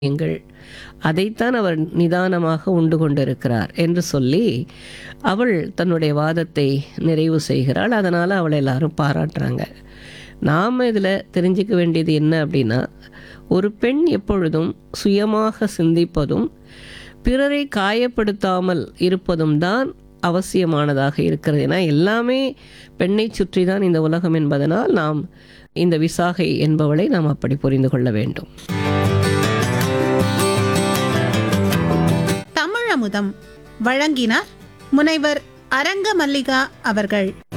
எங்கள் அதைத்தான் அவர் நிதானமாக உண்டு கொண்டிருக்கிறார் என்று சொல்லி அவள் தன்னுடைய வாதத்தை நிறைவு செய்கிறாள் அதனால் அவளை எல்லாரும் பாராட்டுறாங்க நாம் இதில் தெரிஞ்சுக்க வேண்டியது என்ன அப்படின்னா ஒரு பெண் எப்பொழுதும் சுயமாக சிந்திப்பதும் பிறரை காயப்படுத்தாமல் இருப்பதும் தான் அவசியமானதாக இருக்கிறது ஏன்னா எல்லாமே பெண்ணை சுற்றி தான் இந்த உலகம் என்பதனால் நாம் இந்த விசாகை என்பவளை நாம் அப்படி புரிந்து கொள்ள வேண்டும் தமிழமுதம் வழங்கினார் முனைவர் அரங்க மல்லிகா அவர்கள்